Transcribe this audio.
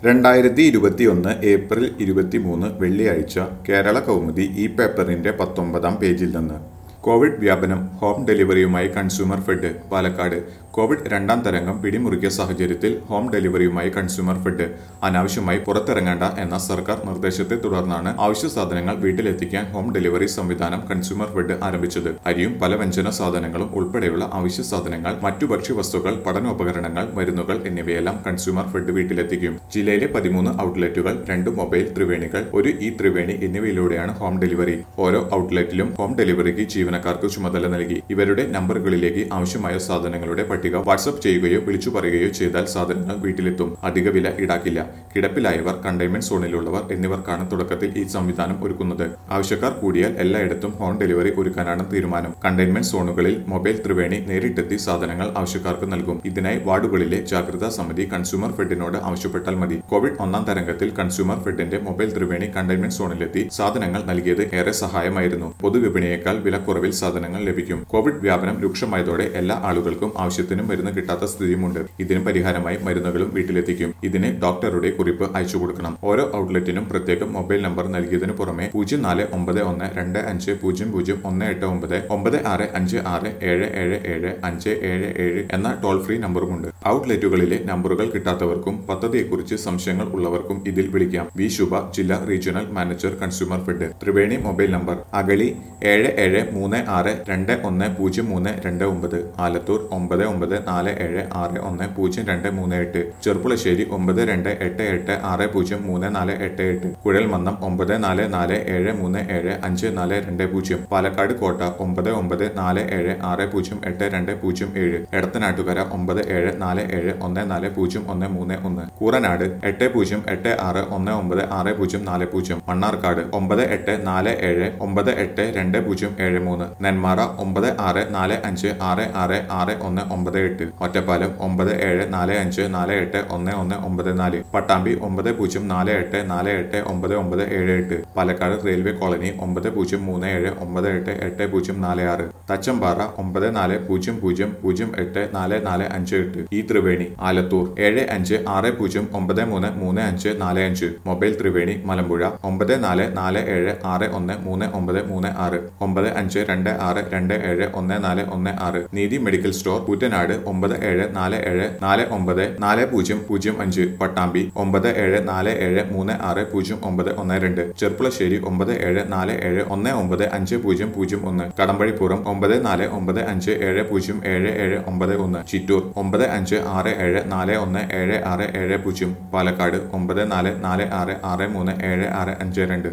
രണ്ടായിരത്തി ഇരുപത്തിയൊന്ന് ഏപ്രിൽ ഇരുപത്തിമൂന്ന് വെള്ളിയാഴ്ച കേരള കൗമുദി ഈ പേപ്പറിന്റെ പത്തൊമ്പതാം പേജിൽ നിന്ന് കോവിഡ് വ്യാപനം ഹോം ഡെലിവറിയുമായി കൺസ്യൂമർ ഫെഡ് പാലക്കാട് കോവിഡ് രണ്ടാം തരംഗം പിടിമുറുക്കിയ സാഹചര്യത്തിൽ ഹോം ഡെലിവറിയുമായി കൺസ്യൂമർ ഫെഡ് അനാവശ്യമായി പുറത്തിറങ്ങേണ്ട എന്ന സർക്കാർ നിർദ്ദേശത്തെ തുടർന്നാണ് ആവശ്യ സാധനങ്ങൾ വീട്ടിലെത്തിക്കാൻ ഹോം ഡെലിവറി സംവിധാനം കൺസ്യൂമർ ഫെഡ് ആരംഭിച്ചത് അരിയും പലവ്യഞ്ജന സാധനങ്ങളും ഉൾപ്പെടെയുള്ള ആവശ്യ സാധനങ്ങൾ മറ്റു ഭക്ഷ്യവസ്തുക്കൾ പഠനോപകരണങ്ങൾ മരുന്നുകൾ എന്നിവയെല്ലാം കൺസ്യൂമർ ഫെഡ് വീട്ടിലെത്തിക്കും ജില്ലയിലെ പതിമൂന്ന് ഔട്ട്ലെറ്റുകൾ രണ്ട് മൊബൈൽ ത്രിവേണികൾ ഒരു ഇ ത്രിവേണി എന്നിവയിലൂടെയാണ് ഹോം ഡെലിവറി ഓരോ ഔട്ട്ലെറ്റിലും ഹോം ഡെലിവറിക്ക് ജീവനക്കാർക്ക് ചുമതല നൽകി ഇവരുടെ നമ്പറുകളിലേക്ക് ആവശ്യമായ സാധനങ്ങളുടെ പട്ടിക വാട്സ്ആപ്പ് ചെയ്യുകയോ വിളിച്ചു പറയുകയോ ചെയ്താൽ സാധനങ്ങൾ വീട്ടിലെത്തും അധിക വില ഈടാക്കില്ല കിടപ്പിലായവർ കണ്ടെയ്ൻമെന്റ് സോണിലുള്ളവർ എന്നിവർക്കാണ് തുടക്കത്തിൽ ഈ സംവിധാനം ഒരുക്കുന്നത് ആവശ്യക്കാർ കൂടിയാൽ എല്ലായിടത്തും ഹോം ഡെലിവറി ഒരുക്കാനാണ് തീരുമാനം കണ്ടെയ്ൻമെന്റ് സോണുകളിൽ മൊബൈൽ ത്രിവേണി നേരിട്ടെത്തി സാധനങ്ങൾ ആവശ്യക്കാർക്ക് നൽകും ഇതിനായി വാർഡുകളിലെ ജാഗ്രതാ സമിതി കൺസ്യൂമർ ഫെഡിനോട് ആവശ്യപ്പെട്ടാൽ മതി കോവിഡ് ഒന്നാം തരംഗത്തിൽ കൺസ്യൂമർ ഫെഡിന്റെ മൊബൈൽ ത്രിവേണി കണ്ടെയ്ൻമെന്റ് സോണിലെത്തി സാധനങ്ങൾ നൽകിയത് ഏറെ സഹായമായിരുന്നു പൊതുവിപണിയേക്കാൾ വിലക്കുറവിൽ സാധനങ്ങൾ ലഭിക്കും കോവിഡ് വ്യാപനം രൂക്ഷമായതോടെ എല്ലാ ആളുകൾക്കും ആവശ്യത്തിനും മരുന്ന് കിട്ടാത്ത സ്ഥിതിയുമുണ്ട് ഇതിന് പരിഹാരമായി മരുന്നുകളും വീട്ടിലെത്തിക്കും ഇതിന് ഡോക്ടറുടെ കുറിപ്പ് അയച്ചു കൊടുക്കണം ഓരോ ഔട്ട്ലെറ്റിനും പ്രത്യേകം മൊബൈൽ നമ്പർ നൽകിയതിനു പുറമെ പൂജ്യം നാല് ഒമ്പത് ഒന്ന് രണ്ട് അഞ്ച് പൂജ്യം പൂജ്യം ഒന്ന് എട്ട് ഒമ്പത് ഒമ്പത് ആറ് അഞ്ച് ആറ് ഏഴ് ഏഴ് ഏഴ് അഞ്ച് ഏഴ് ഏഴ് എന്ന ടോൾ ഫ്രീ നമ്പറുമുണ്ട് ഔട്ട്ലെറ്റുകളിലെ നമ്പറുകൾ കിട്ടാത്തവർക്കും പദ്ധതിയെക്കുറിച്ച് സംശയങ്ങൾ ഉള്ളവർക്കും ഇതിൽ വിളിക്കാം വി ശുഭ ജില്ലാ regional manager consumer fed Triveni mobile number Agali ഏഴ് ഏഴ് മൂന്ന് ആറ് രണ്ട് ഒന്ന് പൂജ്യം മൂന്ന് രണ്ട് ഒമ്പത് ആലത്തൂർ ഒമ്പത് ഒമ്പത് നാല് ഏഴ് ആറ് ഒന്ന് പൂജ്യം രണ്ട് മൂന്ന് എട്ട് ചെറുപ്പുളശ്ശേരി ഒമ്പത് രണ്ട് എട്ട് എട്ട് ആറ് പൂജ്യം മൂന്ന് നാല് എട്ട് എട്ട് കുഴൽമന്നം ഒമ്പത് നാല് നാല് ഏഴ് മൂന്ന് ഏഴ് അഞ്ച് നാല് രണ്ട് പൂജ്യം പാലക്കാട് കോട്ട ഒമ്പത് ഒമ്പത് നാല് ഏഴ് ആറ് പൂജ്യം എട്ട് രണ്ട് പൂജ്യം ഏഴ് എടത്തനാട്ടുകര ഒമ്പത് ഏഴ് നാല് ഏഴ് ഒന്ന് നാല് പൂജ്യം ഒന്ന് മൂന്ന് ഒന്ന് കൂറനാട് എട്ട് പൂജ്യം എട്ട് ആറ് ഒന്ന് ഒമ്പത് ആറ് പൂജ്യം നാല് പൂജ്യം മണ്ണാർക്കാട് ഒമ്പത് എട്ട് നാല് ഏഴ് ഒമ്പത് എട്ട് രണ്ട് പൂജ്യം ഏഴ് മൂന്ന് നെന്മാറ ഒമ്പത് ആറ് നാല് അഞ്ച് ആറ് ആറ് ആറ് ഒന്ന് ഒമ്പത് എട്ട് ഒറ്റപ്പാലം ഒമ്പത് ഏഴ് നാല് അഞ്ച് നാല് എട്ട് ഒന്ന് ഒന്ന് ഒമ്പത് നാല് പട്ടാമ്പി ഒമ്പത് പൂജ്യം നാല് എട്ട് നാല് എട്ട് ഒമ്പത് ഒമ്പത് ഏഴ് എട്ട് പാലക്കാട് റെയിൽവേ കോളനി ഒമ്പത് പൂജ്യം മൂന്ന് ഏഴ് ഒമ്പത് എട്ട് എട്ട് പൂജ്യം നാല് ആറ് തച്ചമ്പാറ ഒമ്പത് നാല് പൂജ്യം പൂജ്യം പൂജ്യം എട്ട് നാല് നാല് അഞ്ച് എട്ട് ഈ ത്രിവേണി ആലത്തൂർ ഏഴ് അഞ്ച് ആറ് പൂജ്യം ഒമ്പത് മൂന്ന് മൂന്ന് അഞ്ച് നാല് അഞ്ച് മൊബൈൽ ത്രിവേണി മലമ്പുഴ ഒമ്പത് നാല് നാല് ഏഴ് ആറ് ഒന്ന് മൂന്ന് ഒമ്പത് മൂന്ന് ആറ് ഒമ്പത് അഞ്ച് രണ്ട് ആറ് രണ്ട് ഏഴ് ഒന്ന് നാല് ഒന്ന് ആറ് നീതി മെഡിക്കൽ സ്റ്റോർ കൂറ്റനാട് ഒമ്പത് ഏഴ് നാല് ഏഴ് നാല് ഒമ്പത് നാല് പൂജ്യം പൂജ്യം അഞ്ച് പട്ടാമ്പി ഒമ്പത് ഏഴ് നാല് ഏഴ് മൂന്ന് ആറ് പൂജ്യം ഒമ്പത് ഒന്ന് രണ്ട് ചെർപ്പുളശ്ശേരി ഒമ്പത് ഏഴ് നാല് ഏഴ് ഒന്ന് ഒമ്പത് അഞ്ച് പൂജ്യം പൂജ്യം ഒന്ന് കടമ്പഴിപ്പുറം ഒമ്പത് നാല് ഒമ്പത് അഞ്ച് ഏഴ് പൂജ്യം ഏഴ് ഏഴ് ഒമ്പത് ഒന്ന് ചിറ്റൂർ ഒമ്പത് അഞ്ച് ആറ് ഏഴ് നാല് ഒന്ന് ഏഴ് ആറ് ഏഴ് പൂജ്യം പാലക്കാട് ഒമ്പത് നാല് നാല് ആറ് ആറ് മൂന്ന് ഏഴ് ആറ് അഞ്ച് രണ്ട്